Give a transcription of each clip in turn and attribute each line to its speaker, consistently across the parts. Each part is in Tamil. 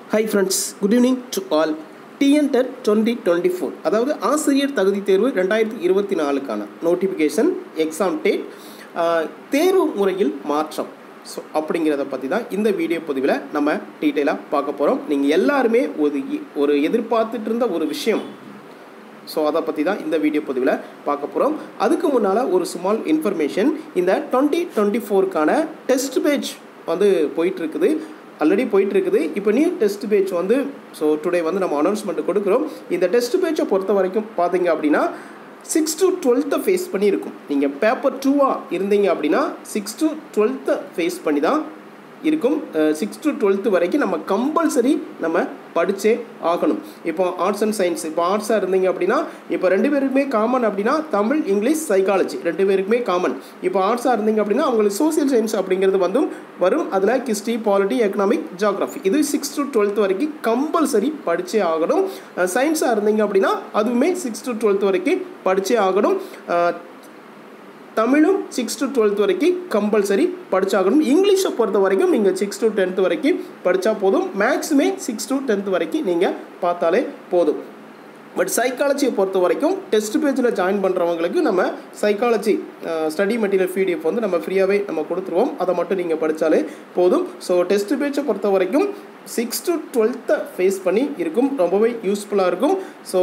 Speaker 1: high friends good evening to all TN TET twenty twenty four அதாவது ஆசிரியர் தகுதி தேர்வு ரெண்டாயிரத்தி இருபத்தி நாலுக்கான நோட்டிஃபிகேஷன் எக்ஸாம் டேட் தேர்வு முறையில் மாற்றம் ஸோ அப்படிங்கிறத பற்றி தான் இந்த வீடியோ பதிவில் நம்ம டீட்டெயிலாக பார்க்க போகிறோம் நீங்கள் எல்லாருமே ஒரு ஒரு எதிர்பார்த்துட்டு இருந்த ஒரு விஷயம் ஸோ அதை பற்றி தான் இந்த வீடியோ பதிவில் பார்க்க போகிறோம் அதுக்கு முன்னால் ஒரு ஸ்மால் இன்ஃபர்மேஷன் இந்த டுவெண்ட்டி டுவெண்ட்டி ஃபோருக்கான டெஸ்ட் பேஜ் வந்து போயிட்டுருக்குது ஆல்ரெடி போயிட்டுருக்குது இப்போ நியூ டெஸ்ட் பேஜ் வந்து ஸோ டுடே வந்து நம்ம அனௌன்ஸ்மெண்ட் கொடுக்குறோம் இந்த டெஸ்ட் பேஜை பொறுத்த வரைக்கும் பார்த்தீங்க அப்படின்னா சிக்ஸ் டு டுவெல்த்தை ஃபேஸ் பண்ணி இருக்கும் நீங்கள் பேப்பர் டூவாக இருந்தீங்க அப்படின்னா சிக்ஸ் டு டுவெல்த்தை ஃபேஸ் பண்ணி தான் இருக்கும் சிக்ஸ் டு டுவெல்த்து வரைக்கும் நம்ம கம்பல்சரி நம்ம படித்தே ஆகணும் இப்போ ஆர்ட்ஸ் அண்ட் சயின்ஸ் இப்போ ஆர்ட்ஸாக இருந்தீங்க அப்படின்னா இப்போ ரெண்டு பேருக்குமே காமன் அப்படின்னா தமிழ் இங்கிலீஷ் சைக்காலஜி ரெண்டு பேருக்குமே காமன் இப்போ ஆர்ட்ஸாக இருந்தீங்க அப்படின்னா அவங்களுக்கு சோசியல் சயின்ஸ் அப்படிங்கிறது வந்து வரும் அதில் கிஸ்ட்ரி பாலிட்டி எக்கனாமிக் ஜாகிரஃபி இது சிக்ஸ் டு டுவெல்த் வரைக்கும் கம்பல்சரி படித்தே ஆகணும் சயின்ஸாக இருந்தீங்க அப்படின்னா அதுவுமே சிக்ஸ் டு டுவெல்த் வரைக்கும் படித்தே ஆகணும் தமிழும் சிக்ஸ் டு டுவெல்த் வரைக்கும் கம்பல்சரி படித்தாகணும் இங்கிலீஷை பொறுத்த வரைக்கும் நீங்கள் சிக்ஸ் டு டென்த் வரைக்கும் படித்தா போதும் மேக்ஸுமே சிக்ஸ் டு டென்த் வரைக்கும் நீங்கள் பார்த்தாலே போதும் பட் சைக்காலஜியை பொறுத்த வரைக்கும் டெஸ்ட் பேஜில் ஜாயின் பண்ணுறவங்களுக்கு நம்ம சைக்காலஜி ஸ்டடி மெட்டீரியல் பிடிஎஃப் வந்து நம்ம ஃப்ரீயாகவே நம்ம கொடுத்துருவோம் அதை மட்டும் நீங்கள் படித்தாலே போதும் ஸோ டெஸ்ட் பேஜை பொறுத்த வரைக்கும் சிக்ஸ் டு டுவெல்த்தை ஃபேஸ் பண்ணி இருக்கும் ரொம்பவே யூஸ்ஃபுல்லாக இருக்கும் ஸோ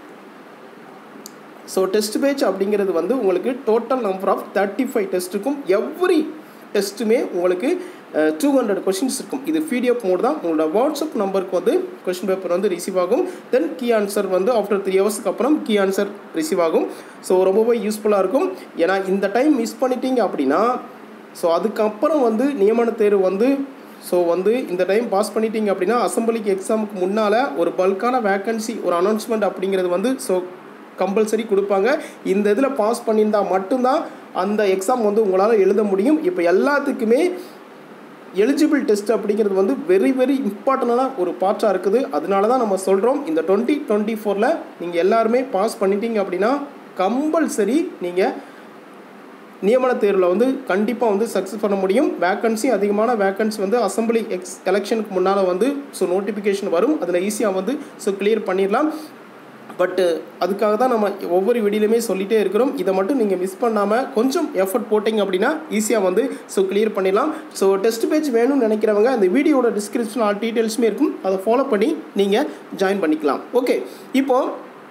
Speaker 1: ஸோ டெஸ்ட் பேஜ் அப்படிங்கிறது வந்து உங்களுக்கு total number of thirty five டெஸ்ட்டுக்கும் எவ்ரி டெஸ்ட்டுமே உங்களுக்கு டூ ஹண்ட்ரட் கொஷின்ஸ் இருக்கும் இது பிடிஎஃப் மோட் தான் உங்களோட வாட்ஸ்அப் நம்பருக்கு வந்து கொஷின் பேப்பர் வந்து ரிசீவ் ஆகும் தென் கீ ஆன்சர் வந்து ஆஃப்டர் த்ரீ ஹவர்ஸ்க்கு அப்புறம் கீ ஆன்சர் ரிசீவ் ஆகும் ஸோ ரொம்பவே யூஸ்ஃபுல்லாக இருக்கும் ஏன்னா இந்த டைம் மிஸ் பண்ணிட்டீங்க அப்படின்னா ஸோ அதுக்கப்புறம் வந்து நியமன தேர்வு வந்து ஸோ வந்து இந்த டைம் பாஸ் பண்ணிட்டீங்க அப்படின்னா அசம்பிளிக்கு எக்ஸாமுக்கு முன்னால் ஒரு பல்கான வேக்கன்சி ஒரு அனௌன்ஸ்மெண்ட் அப்படிங்கிறது வந்து ஸோ கம்பல்சரி கொடுப்பாங்க இந்த இதில் பாஸ் பண்ணியிருந்தால் மட்டும்தான் அந்த எக்ஸாம் வந்து உங்களால் எழுத முடியும் இப்போ எல்லாத்துக்குமே எலிஜிபிள் டெஸ்ட் அப்படிங்கிறது வந்து வெரி வெரி இம்பார்ட்டண்டான ஒரு பார்ட்டாக இருக்குது அதனால தான் நம்ம சொல்கிறோம் இந்த டுவெண்ட்டி டுவெண்ட்டி ஃபோரில் நீங்கள் எல்லாருமே பாஸ் பண்ணிட்டீங்க அப்படின்னா கம்பல்சரி நீங்கள் நியமன தேர்வில் வந்து கண்டிப்பாக வந்து சக்ஸஸ் பண்ண முடியும் வேக்கன்சி அதிகமான வேக்கன்சி வந்து அசம்பிளி எக்ஸ் எலெக்ஷனுக்கு முன்னால் வந்து ஸோ நோட்டிஃபிகேஷன் வரும் அதில் ஈஸியாக வந்து ஸோ கிளியர் பண்ணிடலாம் பட்டு அதுக்காக தான் நம்ம ஒவ்வொரு வீடியோலையுமே சொல்லிகிட்டே இருக்கிறோம் இதை மட்டும் நீங்கள் மிஸ் பண்ணாமல் கொஞ்சம் எஃபர்ட் போட்டிங்க அப்படின்னா ஈஸியாக வந்து ஸோ கிளியர் பண்ணிடலாம் ஸோ டெஸ்ட் பேஜ் வேணும்னு நினைக்கிறவங்க இந்த வீடியோட டிஸ்கிரிப்ஷன் ஆல் டீட்டெயில்ஸுமே இருக்கும் அதை ஃபாலோ பண்ணி நீங்கள் ஜாயின் பண்ணிக்கலாம் ஓகே இப்போது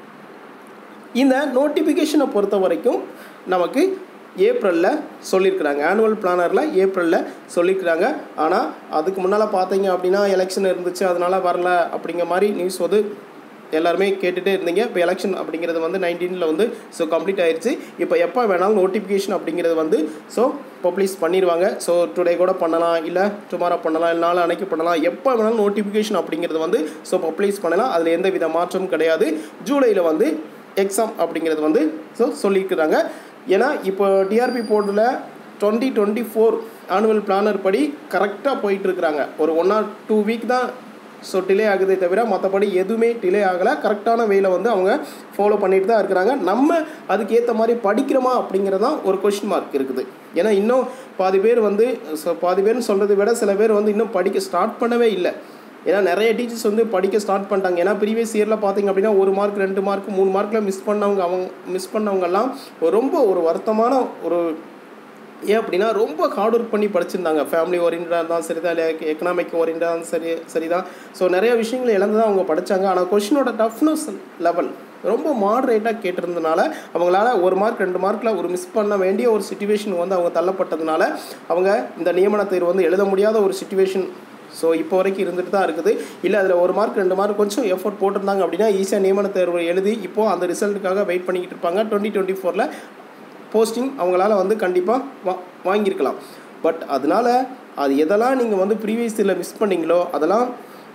Speaker 1: இந்த நோட்டிஃபிகேஷனை பொறுத்த வரைக்கும் நமக்கு ஏப்ரலில் சொல்லியிருக்கிறாங்க ஆனுவல் பிளானரில் ஏப்ரலில் சொல்லியிருக்கிறாங்க ஆனால் அதுக்கு முன்னால் பார்த்தீங்க அப்படின்னா எலெக்ஷன் இருந்துச்சு அதனால் வரல அப்படிங்கிற மாதிரி நியூஸ் வந்து எல்லாருமே கேட்டுகிட்டே இருந்தீங்க இப்போ எலெக்ஷன் அப்படிங்கிறது வந்து நைன்டீனில் வந்து ஸோ கம்ப்ளீட் ஆயிடுச்சு இப்போ எப்போ வேணாலும் நோட்டிஃபிகேஷன் அப்படிங்கிறது வந்து ஸோ பப்ளிஷ் பண்ணிடுவாங்க ஸோ டுடே கூட பண்ணலாம் இல்லை டுமாரோ பண்ணலாம் இல்லை நாலு அன்னைக்கு பண்ணலாம் எப்போ வேணாலும் நோட்டிஃபிகேஷன் அப்படிங்கிறது வந்து ஸோ பப்ளிஷ் பண்ணலாம் அதில் எந்த வித மாற்றமும் கிடையாது ஜூலையில் வந்து எக்ஸாம் அப்படிங்கிறது வந்து ஸோ சொல்லியிருக்கிறாங்க ஏன்னா இப்போ டிஆர்பி போர்டில் twenty twenty four annual planner படி கரெக்டாக போயிட்டுருக்குறாங்க ஒரு ஒன் ஆர் டூ வீக் தான் ஸோ டிலே ஆகுதே தவிர மற்றபடி எதுவுமே டிலே ஆகலை கரெக்டான வேயில் வந்து அவங்க ஃபாலோ பண்ணிட்டு தான் இருக்கிறாங்க நம்ம அதுக்கு ஏற்ற மாதிரி படிக்கிறோமா அப்படிங்கிறதான் ஒரு கொஷின் மார்க் இருக்குது ஏன்னா இன்னும் பாதி பேர் வந்து ஸோ பாதி பேர்னு சொல்கிறத விட சில பேர் வந்து இன்னும் படிக்க ஸ்டார்ட் பண்ணவே இல்லை ஏன்னா நிறைய டீச்சர்ஸ் வந்து படிக்க ஸ்டார்ட் பண்ணிட்டாங்க ஏன்னா ப்ரீவியஸ் இயரில் பார்த்தீங்க அப்படின்னா ஒரு மார்க் ரெண்டு மார்க் மூணு மார்க்கில் மிஸ் பண்ணவங்க அவங்க மிஸ் பண்ணவங்கெல்லாம் ரொம்ப ஒரு வருத்தமான ஒரு ஏன் அப்படின்னா ரொம்ப ஹார்ட் ஒர்க் பண்ணி படிச்சிருந்தாங்க ஃபேமிலி ஓரியன்டாக இருந்தாலும் சரி தான் இல்லை எக்கனாமிக் ஓரியன்டாக இருந்தாலும் சரி சரி தான் ஸோ நிறைய விஷயங்கள் இழந்து தான் அவங்க படித்தாங்க ஆனால் கொஷினோட டஃப்னஸ் லெவல் ரொம்ப மாடரேட்டாக கேட்டிருந்தனால அவங்களால ஒரு மார்க் ரெண்டு மார்க்கில் ஒரு மிஸ் பண்ண வேண்டிய ஒரு சுச்சுவேஷன் வந்து அவங்க தள்ளப்பட்டதுனால அவங்க இந்த நியமன தேர்வு வந்து எழுத முடியாத ஒரு சுச்சுவேஷன் ஸோ இப்போ வரைக்கும் இருந்துட்டு தான் இருக்குது இல்லை அதில் ஒரு மார்க் ரெண்டு மார்க் கொஞ்சம் எஃபோர்ட் போட்டிருந்தாங்க அப்படின்னா ஈஸியாக நியமன தேர்வு எழுதி இப்போது அந்த ரிசல்ட்டுக்காக வெயிட் பண்ணிக்கிட்டு இருப்பாங்க டுவெண்ட்டி டுவெண்ட்டி ஃபோரில் போஸ்டிங் அவங்களால வந்து கண்டிப்பாக வா வாங்கியிருக்கலாம் பட் அதனால் அது எதெல்லாம் நீங்கள் வந்து ப்ரீவியஸ் இயரில் மிஸ் பண்ணீங்களோ அதெல்லாம்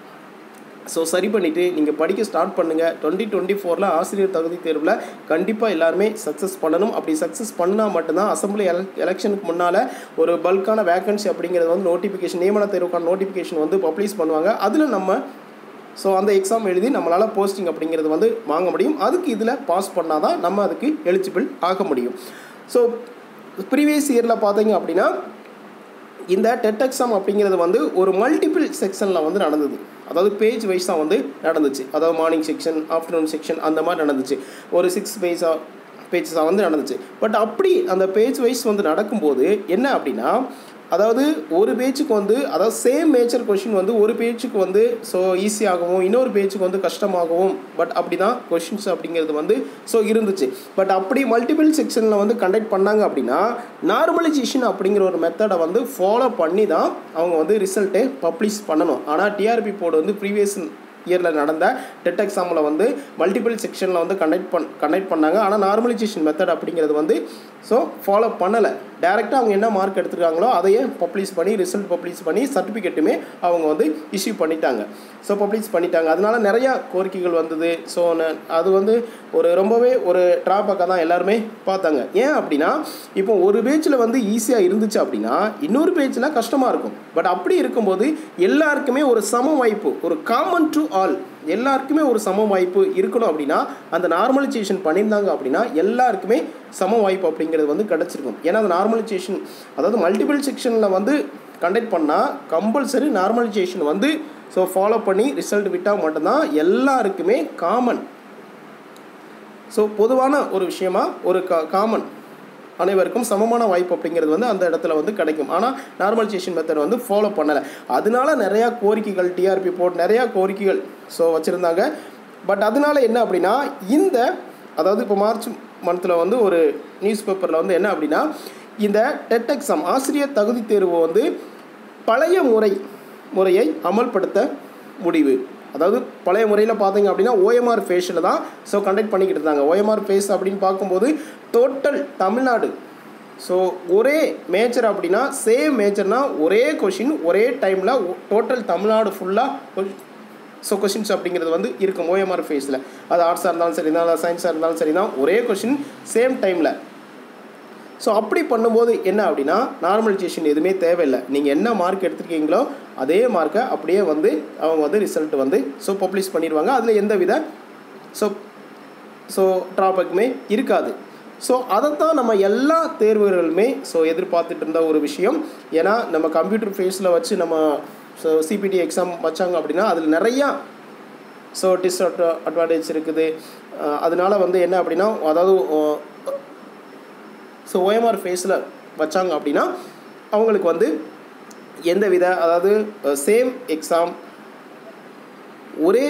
Speaker 1: ஸோ சரி பண்ணிவிட்டு நீங்கள் படிக்க ஸ்டார்ட் பண்ணுங்கள் டுவெண்ட்டி டுவெண்ட்டி ஃபோரில் ஆசிரியர் தகுதி தேர்வில் கண்டிப்பாக எல்லாருமே சக்ஸஸ் பண்ணணும் அப்படி சக்ஸஸ் பண்ணால் மட்டும்தான் அசம்பிளி எல எலெக்ஷனுக்கு முன்னால் ஒரு பல்கான வேக்கன்சி அப்படிங்கிறது வந்து நோட்டிஃபிகேஷன் நியமன தேர்வுக்கான நோட்டிஃபிகேஷன் வந்து பப்ளிஷ் பண்ணுவாங்க அதில் நம்ம ஸோ அந்த எக்ஸாம் எழுதி நம்மளால் போஸ்டிங் அப்படிங்கிறது வந்து வாங்க முடியும் அதுக்கு இதில் பாஸ் பண்ணால் தான் நம்ம அதுக்கு எலிஜிபிள் ஆக முடியும் ஸோ ப்ரீவியஸ் இயரில் பார்த்தீங்க அப்படின்னா இந்த டெட் எக்ஸாம் அப்படிங்கிறது வந்து ஒரு மல்டிபிள் செக்ஷனில் வந்து நடந்தது அதாவது பேஜ் வைஸாக வந்து நடந்துச்சு அதாவது மார்னிங் செக்ஷன் ஆஃப்டர்நூன் செக்ஷன் அந்த மாதிரி நடந்துச்சு ஒரு சிக்ஸ் பேஜாக பேஜஸாக வந்து நடந்துச்சு பட் அப்படி அந்த பேஜ் வைஸ் வந்து நடக்கும்போது என்ன அப்படின்னா அதாவது ஒரு பேஜுக்கு வந்து அதாவது சேம் மேஜர் கொஷின் வந்து ஒரு பேஜுக்கு வந்து ஸோ ஈஸியாகவும் இன்னொரு பேஜுக்கு வந்து கஷ்டமாகவும் பட் அப்படி தான் கொஷின்ஸ் அப்படிங்கிறது வந்து ஸோ இருந்துச்சு பட் அப்படி மல்டிபிள் செக்ஷனில் வந்து கண்டக்ட் பண்ணாங்க அப்படின்னா நார்மலைசேஷன் அப்படிங்கிற ஒரு மெத்தடை வந்து ஃபாலோ பண்ணி தான் அவங்க வந்து ரிசல்ட்டே பப்ளிஷ் பண்ணணும் ஆனால் டிஆர்பி போர்டு வந்து ப்ரீவியஸ் இயரில் நடந்த டெட் எக்ஸாமில் வந்து மல்டிபிள் செக்ஷனில் வந்து கண்டக்ட் பண் கண்டக்ட் பண்ணாங்க ஆனால் நார்மலைசேஷன் மெத்தட் அப்படிங்கிறது வந்து ஸோ ஃபாலோ பண்ணலை டேரெக்டாக அவங்க என்ன மார்க் எடுத்துருக்காங்களோ அதையே பப்ளிஷ் பண்ணி ரிசல்ட் பப்ளிஷ் பண்ணி சர்டிஃபிகேட்டுமே அவங்க வந்து இஷ்யூ பண்ணிட்டாங்க ஸோ பப்ளிஷ் பண்ணிட்டாங்க அதனால நிறையா கோரிக்கைகள் வந்தது ஸோ அது வந்து ஒரு ரொம்பவே ஒரு ட்ராபேக்காக தான் எல்லாருமே பார்த்தாங்க ஏன் அப்படின்னா இப்போ ஒரு பேஜில் வந்து ஈஸியாக இருந்துச்சு அப்படின்னா இன்னொரு பேஜில் கஷ்டமாக இருக்கும் பட் அப்படி இருக்கும்போது எல்லாருக்குமே ஒரு சம வாய்ப்பு ஒரு காமன் டு ஆல் எல்லாருக்குமே ஒரு சம வாய்ப்பு இருக்கணும் அப்படின்னா அந்த நார்மலைசேஷன் பண்ணியிருந்தாங்க அப்படின்னா எல்லாருக்குமே சம வாய்ப்பு அப்படிங்கிறது வந்து கிடச்சிருக்கும் ஏன்னா அந்த நார்மலைசேஷன் அதாவது மல்டிபிள் செக்ஷனில் வந்து கண்டக்ட் பண்ணால் கம்பல்சரி நார்மலைசேஷன் வந்து ஸோ ஃபாலோ பண்ணி ரிசல்ட் விட்டால் மட்டும்தான் எல்லாருக்குமே காமன் ஸோ பொதுவான ஒரு விஷயமா ஒரு கா காமன் அனைவருக்கும் சமமான வாய்ப்பு அப்படிங்கிறது வந்து அந்த இடத்துல வந்து கிடைக்கும் ஆனால் நார்மலைசேஷன் மெத்தட் வந்து ஃபாலோ பண்ணலை அதனால நிறையா கோரிக்கைகள் டிஆர்பி போட்டு நிறையா கோரிக்கைகள் ஸோ வச்சுருந்தாங்க பட் அதனால என்ன அப்படின்னா இந்த அதாவது இப்போ மார்ச் மந்தில் வந்து ஒரு நியூஸ் பேப்பரில் வந்து என்ன அப்படின்னா இந்த டெட் எக்ஸாம் ஆசிரியர் தகுதி தேர்வு வந்து பழைய முறை முறையை அமல்படுத்த முடிவு அதாவது பழைய முறையில் பார்த்தீங்க அப்படின்னா ஓஎம்ஆர் ஃபேஸில் தான் ஸோ கண்டக்ட் பண்ணிக்கிட்டு இருந்தாங்க ஓஎம்ஆர் ஃபேஸ் அப்படின்னு பார்க்கும்போது டோட்டல் தமிழ்நாடு ஸோ ஒரே மேஜர் அப்படின்னா சேம் மேஜர்னால் ஒரே கொஷின் ஒரே டைமில் டோட்டல் தமிழ்நாடு ஃபுல்லாக ஸோ கொஷின்ஸ் அப்படிங்கிறது வந்து இருக்கும் ஓஎம்ஆர் ஃபேஸில் அது ஆர்ட்ஸாக இருந்தாலும் சரி தான் சயின்ஸாக இருந்தாலும் சரி தான் ஒரே கொஷின் சேம் டைமில் ஸோ அப்படி பண்ணும்போது என்ன அப்படின்னா நார்மலைசேஷன் எதுவுமே தேவையில்லை நீங்கள் என்ன மார்க் எடுத்திருக்கீங்களோ அதே மார்க்கை அப்படியே வந்து அவங்க வந்து ரிசல்ட் வந்து ஸோ பப்ளிஷ் பண்ணிடுவாங்க அதில் எந்த வித ஸோ ஸோ ட்ராபேக்குமே இருக்காது ஸோ அதைத்தான் நம்ம எல்லா தேர்வுகளுமே ஸோ எதிர்பார்த்துட்டு இருந்த ஒரு விஷயம் ஏன்னா நம்ம கம்ப்யூட்டர் ஃபேஸில் வச்சு நம்ம ஸோ சிபிடி எக்ஸாம் வச்சாங்க அப்படின்னா அதில் நிறையா ஸோ டிஸ் அட்வான்டேஜ் இருக்குது அதனால வந்து என்ன அப்படின்னா அதாவது ஸோ ஓஎம்ஆர் ஃபேஸில் வச்சாங்க அப்படின்னா அவங்களுக்கு வந்து எந்த வித அதாவது சேம் எக்ஸாம் ஒரே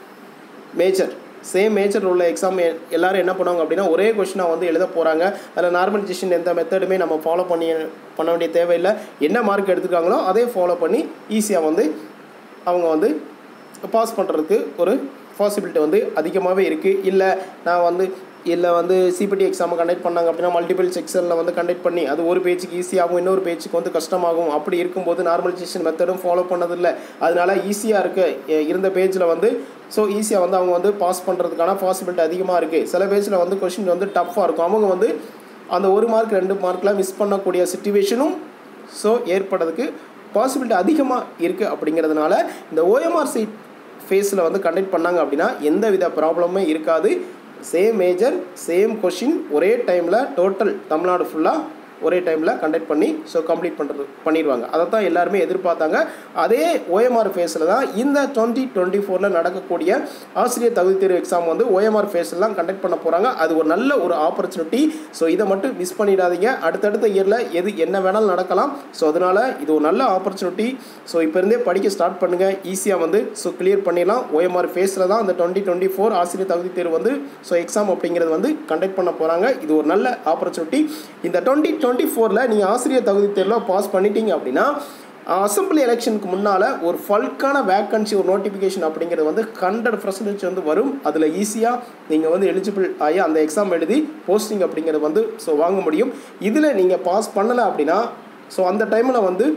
Speaker 1: மேஜர் சேம் மேஜர் உள்ள எக்ஸாம் எல்லோரும் என்ன பண்ணுவாங்க அப்படின்னா ஒரே கொஷினாக வந்து எழுத போகிறாங்க அதில் நார்மலைசேஷன் எந்த மெத்தடுமே நம்ம ஃபாலோ பண்ணி பண்ண வேண்டிய தேவையில்லை என்ன மார்க் எடுத்துருக்காங்களோ அதே ஃபாலோ பண்ணி ஈஸியாக வந்து அவங்க வந்து பாஸ் பண்ணுறதுக்கு ஒரு பாசிபிலிட்டி வந்து அதிகமாகவே இருக்குது இல்லை நான் வந்து இல்லை வந்து சிபிடி எக்ஸாமை கண்டக்ட் பண்ணாங்க அப்படின்னா மல்டிபிள் செக்ஷனில் வந்து கண்டக்ட் பண்ணி அது ஒரு பேஜுக்கு ஈஸியாகும் இன்னொரு பேஜுக்கு வந்து கஷ்டமாகும் அப்படி இருக்கும்போது நார்மலைசேஷன் மெத்தடும் ஃபாலோ பண்ணதில்லை அதனால ஈஸியாக இருக்க இருந்த பேஜில் வந்து ஸோ ஈஸியாக வந்து அவங்க வந்து பாஸ் பண்ணுறதுக்கான பாசிபிலிட்டி அதிகமாக இருக்குது சில பேஜில் வந்து கொஷின் வந்து டஃப்பாக இருக்கும் அவங்க வந்து அந்த ஒரு மார்க் ரெண்டு மார்க்லாம் மிஸ் பண்ணக்கூடிய சுச்சுவேஷனும் ஸோ ஏற்படுறதுக்கு பாசிபிலிட்டி அதிகமாக இருக்குது அப்படிங்கிறதுனால இந்த ஓஎம்ஆர் சீட் ஃபேஸில் வந்து கண்டக்ட் பண்ணாங்க அப்படின்னா எந்த வித ப்ராப்ளமே இருக்காது சேம் மேஜர் சேம் கொஷின் ஒரே டைமில் டோட்டல் தமிழ்நாடு ஃபுல்லாக ஒரே டைமில் கண்டக்ட் பண்ணி ஸோ கம்ப்ளீட் பண்ணுறது பண்ணிடுவாங்க அதை தான் எல்லாருமே எதிர்பார்த்தாங்க அதே ஓஎம்ஆர் ஃபேஸில் தான் இந்த டுவெண்ட்டி டுவெண்ட்டி ஃபோரில் நடக்கக்கூடிய ஆசிரியர் தகுதி தேர்வு எக்ஸாம் வந்து ஓஎம்ஆர் ஃபேஸில் தான் கண்டக்ட் பண்ண போகிறாங்க அது ஒரு நல்ல ஒரு ஆப்பர்ச்சுனிட்டி ஸோ இதை மட்டும் மிஸ் பண்ணிடாதீங்க அடுத்தடுத்த இயரில் எது என்ன வேணாலும் நடக்கலாம் ஸோ அதனால் இது ஒரு நல்ல ஆப்பர்ச்சுனிட்டி ஸோ இப்போ இருந்தே படிக்க ஸ்டார்ட் பண்ணுங்கள் ஈஸியாக வந்து ஸோ கிளியர் பண்ணிடலாம் ஓஎம்ஆர் ஃபேஸில் தான் அந்த டுவெண்ட்டி டுவெண்ட்டி ஃபோர் ஆசிரியர் தகுதி தேர்வு வந்து ஸோ எக்ஸாம் அப்படிங்கிறது வந்து கண்டக்ட் பண்ண போகிறாங்க இது ஒரு நல்ல ஆப்பர்ச்சுனிட்டி இந்த டுவெண்ட்டி டுவெண்ட்டி ஃபோரில் நீங்கள் ஆசிரியர் தகுதி தேர்வில் பாஸ் பண்ணிட்டீங்க அப்படின்னா அசம்பிளி எலெக்ஷனுக்கு முன்னால் ஒரு ஃபல்கான வேக்கன்சி ஒரு நோட்டிஃபிகேஷன் அப்படிங்கிறது வந்து ஹண்ட்ரட் பர்சன்டேஜ் வந்து வரும் அதில் ஈஸியாக நீங்கள் வந்து எலிஜிபிள் ஆகி அந்த எக்ஸாம் எழுதி போஸ்டிங் அப்படிங்கிறது வந்து ஸோ வாங்க முடியும் இதில் நீங்கள் பாஸ் பண்ணலை அப்படின்னா ஸோ அந்த டைமில் வந்து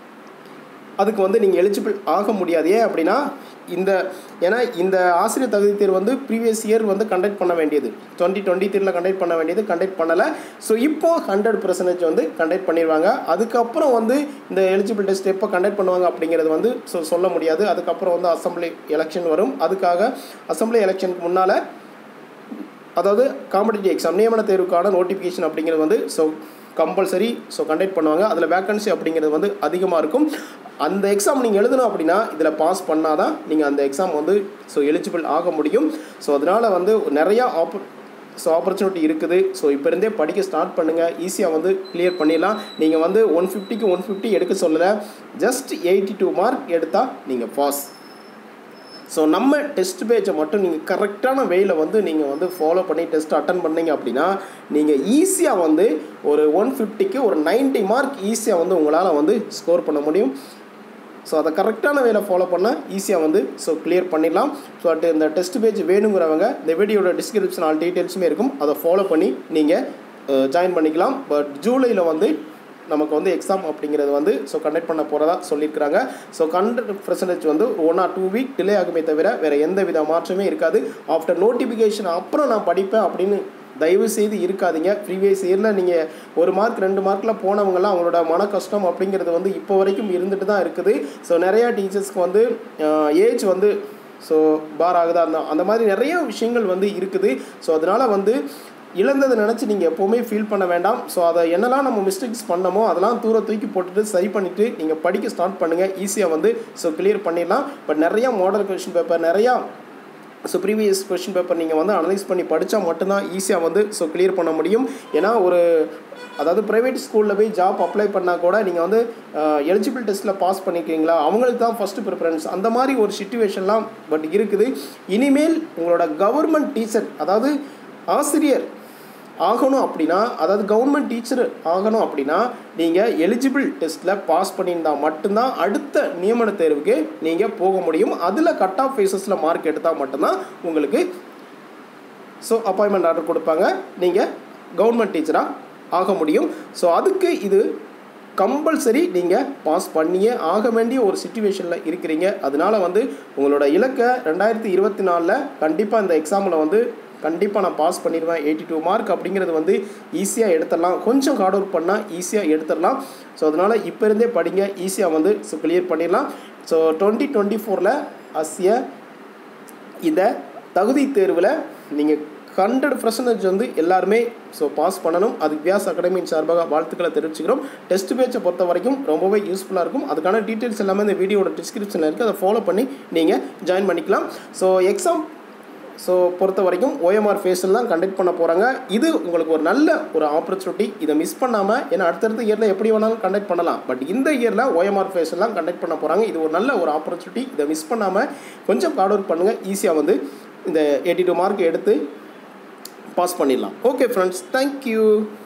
Speaker 1: அதுக்கு வந்து நீங்கள் எலிஜிபிள் ஆக முடியாது ஏன் அப்படின்னா இந்த ஏன்னா இந்த ஆசிரியர் தகுதி தேர்வு வந்து ப்ரீவியஸ் இயர் வந்து கண்டக்ட் பண்ண வேண்டியது டுவெண்ட்டி டுவெண்ட்டி த்ரீல கண்டக்ட் பண்ண வேண்டியது கண்டக்ட் பண்ணலை ஸோ இப்போ ஹண்ட்ரட் பர்சன்டேஜ் வந்து கண்டக்ட் பண்ணிடுவாங்க அதுக்கப்புறம் வந்து இந்த எலிஜிபிள் டெஸ்ட் எப்போ கண்டக்ட் பண்ணுவாங்க அப்படிங்கிறது வந்து ஸோ சொல்ல முடியாது அதுக்கப்புறம் வந்து அசம்பிளி எலெக்ஷன் வரும் அதுக்காக அசம்பிளி எலெக்ஷனுக்கு முன்னால் அதாவது காம்படிட்டிவ் எக்ஸாம் நியமன தேர்வுக்கான நோட்டிஃபிகேஷன் அப்படிங்கிறது வந்து ஸோ கம்பல்சரி ஸோ கண்டக்ட் பண்ணுவாங்க அதில் வேக்கன்சி அப்படிங்கிறது வந்து அதிகமாக இருக்கும் அந்த எக்ஸாம் நீங்கள் எழுதணும் அப்படின்னா இதில் பாஸ் பண்ணால் தான் நீங்கள் அந்த எக்ஸாம் வந்து ஸோ எலிஜிபிள் ஆக முடியும் ஸோ அதனால் வந்து நிறையா ஆப்பர் ஸோ ஆப்பர்ச்சுனிட்டி இருக்குது ஸோ இப்போ இருந்தே படிக்க ஸ்டார்ட் பண்ணுங்கள் ஈஸியாக வந்து கிளியர் பண்ணிடலாம் நீங்கள் வந்து ஒன் ஃபிஃப்டிக்கு ஒன் ஃபிஃப்டி எடுக்க சொல்லலை ஜஸ்ட் எயிட்டி டூ மார்க் எடுத்தால் நீங்கள் பாஸ் ஸோ நம்ம டெஸ்ட் பேஜை மட்டும் நீங்கள் கரெக்டான வேயில் வந்து நீங்கள் வந்து ஃபாலோ பண்ணி டெஸ்ட் அட்டன் பண்ணீங்க அப்படின்னா நீங்கள் ஈஸியாக வந்து ஒரு ஒன் ஃபிஃப்டிக்கு ஒரு நைன்ட்டி மார்க் ஈஸியாக வந்து உங்களால் வந்து ஸ்கோர் பண்ண முடியும் ஸோ அதை கரெக்டான வேலை ஃபாலோ பண்ணால் ஈஸியாக வந்து ஸோ கிளியர் பண்ணிடலாம் ஸோ அட் இந்த டெஸ்ட் பேஜ் வேணுங்கிறவங்க இந்த வீடியோட டிஸ்கிரிப்ஷன் ஆல் டீட்டெயில்ஸுமே இருக்கும் அதை ஃபாலோ பண்ணி நீங்கள் ஜாயின் பண்ணிக்கலாம் பட் ஜூலையில் வந்து நமக்கு வந்து எக்ஸாம் அப்படிங்கிறது வந்து ஸோ கண்டக்ட் பண்ண போகிறதா சொல்லியிருக்கிறாங்க ஸோ ஹண்ட்ரட் பர்சன்டேஜ் வந்து one or two week delay ஆகுமே தவிர வேறு எந்த வித மாற்றமே இருக்காது ஆஃப்டர் நோட்டிஃபிகேஷன் அப்புறம் நான் படிப்பேன் அப்படின்னு தயவு செய்து இருக்காதீங்க ப்ரீவியஸ் இயரில் நீங்கள் ஒரு மார்க் ரெண்டு மார்க்கில் போனவங்கலாம் அவங்களோட மன கஷ்டம் அப்படிங்கிறது வந்து இப்போ வரைக்கும் இருந்துட்டு தான் இருக்குது ஸோ நிறையா டீச்சர்ஸ்க்கு வந்து ஏஜ் வந்து ஸோ பார் ஆகுதா அந்த அந்த மாதிரி நிறைய விஷயங்கள் வந்து இருக்குது ஸோ அதனால் வந்து இழந்ததை நினச்சி நீங்கள் எப்போவுமே ஃபீல் பண்ண வேண்டாம் ஸோ அதை என்னெல்லாம் நம்ம மிஸ்டேக்ஸ் பண்ணமோ அதெல்லாம் தூர தூக்கி போட்டுட்டு சரி பண்ணிவிட்டு நீங்கள் படிக்க ஸ்டார்ட் பண்ணுங்கள் ஈஸியாக வந்து ஸோ கிளியர் பண்ணிடலாம் பட் நிறையா மாடல் கொஷின் பேப்பர் நிறையா ஸோ ப்ரீவியஸ் கொஷின் பேப்பர் நீங்கள் வந்து அனலைஸ் பண்ணி படித்தா மட்டும்தான் ஈஸியாக வந்து ஸோ கிளியர் பண்ண முடியும் ஏன்னா ஒரு அதாவது ப்ரைவேட் ஸ்கூலில் போய் ஜாப் அப்ளை பண்ணால் கூட நீங்கள் வந்து எலிஜிபிள் டெஸ்ட்டில் பாஸ் பண்ணிக்கிறீங்களா அவங்களுக்கு தான் ஃபஸ்ட்டு ப்ரிஃபரன்ஸ் அந்த மாதிரி ஒரு சுச்சுவேஷன்லாம் பட் இருக்குது இனிமேல் உங்களோட கவர்மெண்ட் டீச்சர் அதாவது ஆசிரியர் ஆகணும் அப்படின்னா அதாவது கவர்மெண்ட் டீச்சர் ஆகணும் அப்படின்னா நீங்கள் எலிஜிபிள் டெஸ்ட்டில் பாஸ் பண்ணியிருந்தால் மட்டும்தான் அடுத்த நியமன தேர்வுக்கு நீங்கள் போக முடியும் அதில் கட் ஆஃப் ஃபேஸஸில் மார்க் எடுத்தால் மட்டும்தான் உங்களுக்கு ஸோ அப்பாயின்மெண்ட் ஆர்டர் கொடுப்பாங்க நீங்கள் கவர்மெண்ட் டீச்சராக ஆக முடியும் ஸோ அதுக்கு இது கம்பல்சரி நீங்கள் பாஸ் பண்ணியே ஆக வேண்டிய ஒரு சுச்சுவேஷனில் இருக்கிறீங்க அதனால வந்து உங்களோட இலக்கை ரெண்டாயிரத்தி இருபத்தி நாலில் கண்டிப்பாக இந்த எக்ஸாமில் வந்து கண்டிப்பாக நான் பாஸ் பண்ணிடுவேன் எயிட்டி டூ மார்க் அப்படிங்கிறது வந்து ஈஸியாக எடுத்துடலாம் கொஞ்சம் ஹார்ட் ஒர்க் பண்ணால் ஈஸியாக எடுத்துடலாம் ஸோ அதனால் இப்போ இருந்தே படிங்க ஈஸியாக வந்து ஸோ கிளியர் பண்ணிடலாம் ஸோ டுவெண்ட்டி டுவெண்ட்டி ஃபோரில் அஸ்ய இந்த தகுதி தேர்வில் நீங்கள் ஹண்ட்ரட் பர்சன்டேஜ் வந்து எல்லாருமே ஸோ பாஸ் பண்ணணும் அதுக்கு வியாஸ் அகாடமியின் சார்பாக வாழ்த்துக்களை தெரிவிச்சுக்கிறோம் டெஸ்ட் பேச்சை பொறுத்த வரைக்கும் ரொம்பவே யூஸ்ஃபுல்லாக இருக்கும் அதுக்கான டீட்டெயில்ஸ் எல்லாமே இந்த வீடியோட டிஸ்கிரிப்ஷனில் இருக்குது அதை ஃபாலோ பண்ணி நீங்கள் ஜாயின் பண்ணிக்கலாம் ஸோ எக்ஸாம் ஸோ பொறுத்த வரைக்கும் ஓஎம்ஆர் ஃபேஸ்லாம் கண்டக்ட் பண்ண போகிறாங்க இது உங்களுக்கு ஒரு நல்ல ஒரு ஆப்பர்ச்சுனிட்டி இதை மிஸ் பண்ணாமல் ஏன்னா அடுத்தடுத்த இயரில் எப்படி வேணாலும் கண்டக்ட் பண்ணலாம் பட் இந்த இயரில் ஓஎம்ஆர் ஃபேஸ்லாம் கண்டக்ட் பண்ண போகிறாங்க இது ஒரு நல்ல ஒரு ஆப்பர்ச்சுனிட்டி இதை மிஸ் பண்ணாமல் கொஞ்சம் ஹார்ட் ஒர்க் பண்ணுங்கள் ஈஸியாக வந்து இந்த எயிட்டி டூ மார்க் எடுத்து பாஸ் பண்ணிடலாம் ஓகே ஃப்ரெண்ட்ஸ் தேங்க்யூ